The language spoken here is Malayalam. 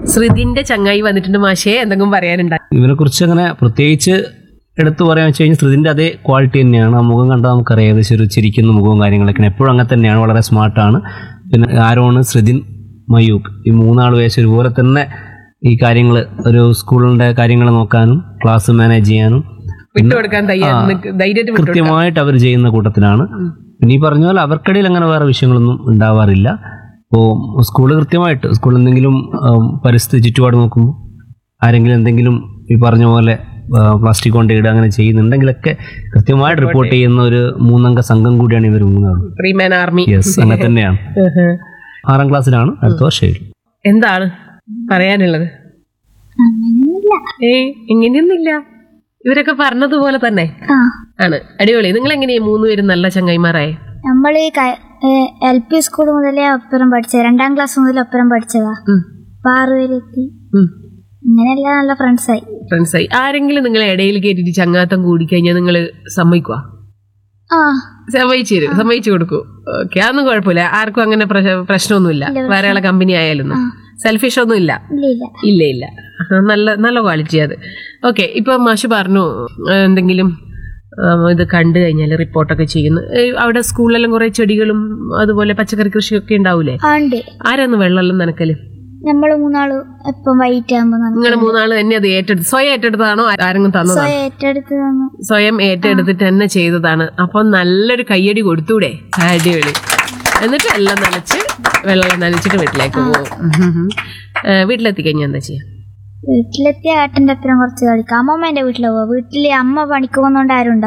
ശ്രുതിന്റെ ചങ്ങായി വന്നിട്ടുണ്ട് മാഷേ എന്തെങ്കിലും പറയാനുണ്ടോ ഇവനെ കുറിച്ച് അങ്ങനെ പ്രത്യേകിച്ച് എടുത്തു പറയാൻ വെച്ച് കഴിഞ്ഞാൽ ശ്രുതിന്റെ അതേ ക്വാളിറ്റി തന്നെയാണ് ആ മുഖം കണ്ടാൽ നമുക്കറിയാം ഏകദേശം ഒരു ചിരിക്കുന്ന മുഖവും കാര്യങ്ങളൊക്കെയാണ് എപ്പോഴും അങ്ങനെ തന്നെയാണ് വളരെ സ്മാർട്ടാണ് പിന്നെ ആരോണ് ശ്രുതിൻ മയൂക്ക് ഈ മൂന്നാൾ വേഷം ഒരുപോലെ തന്നെ ഈ കാര്യങ്ങൾ ഒരു സ്കൂളിന്റെ കാര്യങ്ങൾ നോക്കാനും ക്ലാസ് മാനേജ് ചെയ്യാനും വിട്ടുകൊടുക്കാൻ തയ്യാർ നിക്ക് ധൈര്യമായിട്ട് വിട്ടു കൃത്യമായിട്ട് അവർ ചെയ്യുന്ന കൂട്ടത്തിലാണ് പിന്നെ ഈ പറഞ്ഞ പോലെ അവർക്കിടയിൽ അങ്ങനെ വേറെ വിഷയങ്ങളൊന്നും ഉണ്ടാവാറില്ല ഇപ്പോൾ സ്കൂൾ കൃത്യമായിട്ട് സ്കൂളിൽ എന്തെങ്കിലും ആം, പരിസ്ഥിതി ചുറ്റുപാട് നോക്കുമ്പോൾ ആരെങ്കിലും എന്തെങ്കിലും ഈ പറഞ്ഞ പോലെ പ്ലാസ്റ്റിക് കൊണ്ട് ഇടുക അങ്ങനെ ചെയ്യുന്നുണ്ടെങ്കിലൊക്കെ കൃത്യമായിട്ട് റിപ്പോർട്ട് ചെയ്യുന്ന ഒരു മൂന്നംഗ സംഘം കൂടിയാണ് ഇവർ മൂന്നാളും ത്രീ മാൻ ആർമി യെസ് അങ്ങനെ തന്നെയാണ് ആറാം ക്ലാസ്സിലാണ് അടുത്ത വർഷം എന്താണ് പറയാനുള്ളത് അങ്ങനെയൊന്നുമില്ല ഏ ഇങ്ങനെയൊന്നുമില്ല ഇവരൊക്കെ പറഞ്ഞതുപോലെ തന്നെ ആ ആണ് അടിപൊളി നിങ്ങൾ എങ്ങനെയാ മൂന്നുപേരും നല്ല ചങ്ങായിമാരായ നമ്മൾ എൽ പി സ്കൂൾ മുതലേ ഒപ്പരം പഠിച്ചത് രണ്ടാം ക്ലാസ് മുതൽ ഒപ്പരം പഠിച്ചതാ അപ്പൊ ആറ് വരെ എത്തി അങ്ങനെയെല്ലാം നല്ല ഫ്രണ്ട്സായി ഫ്രണ്ട്സായി ആരെങ്കിലും നിങ്ങളെ ഇടയിൽ കയറ്റിട്ട് ചങ്ങാത്തം കൂടിക്കഴിഞ്ഞാൽ നിങ്ങൾ സമ്മതിക്കുക ആ സമ്മതിച്ചു തരും സമ്മതിച്ചു കൊടുക്കൂ ഓക്കെ അതൊന്നും കുഴപ്പമില്ല ആർക്കും അങ്ങനെ പ്രശ- പ്രശ്നമൊന്നുമില്ല വേറെ ആളെ കമ്പനി ആയാലും സെൽഫിഷ് ഒന്നും ഇല്ല ഇല്ല ഇല്ല ഇല്ല ഇല്ല ആ, നല്ല നല്ല ക്വാളിറ്റി അത് ഓക്കെ ഇപ്പൊ മാഷ് പറഞ്ഞു ആ, എന്തെങ്കിലും ആ, ഇത് കണ്ടു കഴിഞ്ഞാൽ റിപ്പോർട്ടൊക്കെ ചെയ്യുന്നു ഏ, അവിടെ സ്കൂളിലെല്ലാം കുറെ ചെടികളും അതുപോലെ പച്ചക്കറി കൃഷിയൊക്കെ ഉണ്ടാവൂലേ ആ ഉണ്ട് ആരാന്ന് വെള്ളമെല്ലാം നനക്കല് നമ്മൾ മൂന്നാള് എപ്പം വൈകിട്ട് ആകുമ്പോ നിങ്ങൾ മൂന്നാള് തന്നെ അത് ഏറ്റെടുത്ത് സ്വയം ഏറ്റെടുത്തതാണോ ആരെങ്കിലും തന്നതാണോ സ്വയം ഏറ്റെടുത്ത് തന്നു സ്വയം ഏറ്റെടുത്തിട്ട് തന്നെ ചെയ്തതാണ് അപ്പൊ നല്ലൊരു കയ്യടി കൊടുത്തൂടെ അടിപൊളി എന്നിട്ട് എല്ലാം നനച്ച് വെള്ളം നനച്ചിട്ട് വീട്ടിലേക്ക് പോകും വീട്ടിലെത്തി കഴിഞ്ഞാൽ എന്താ ചെയ്യാ വീട്ടിലെത്തിയ ഏട്ടന്റെ അപ്പുറം കുറച്ച് കളിക്കാം അമ്മമ്മേന്റെ വീട്ടിൽ പോവാ വീട്ടില് അമ്മ പണിക്ക് പോകുന്നോണ്ട് ആരും ഉണ്ടാവില്ല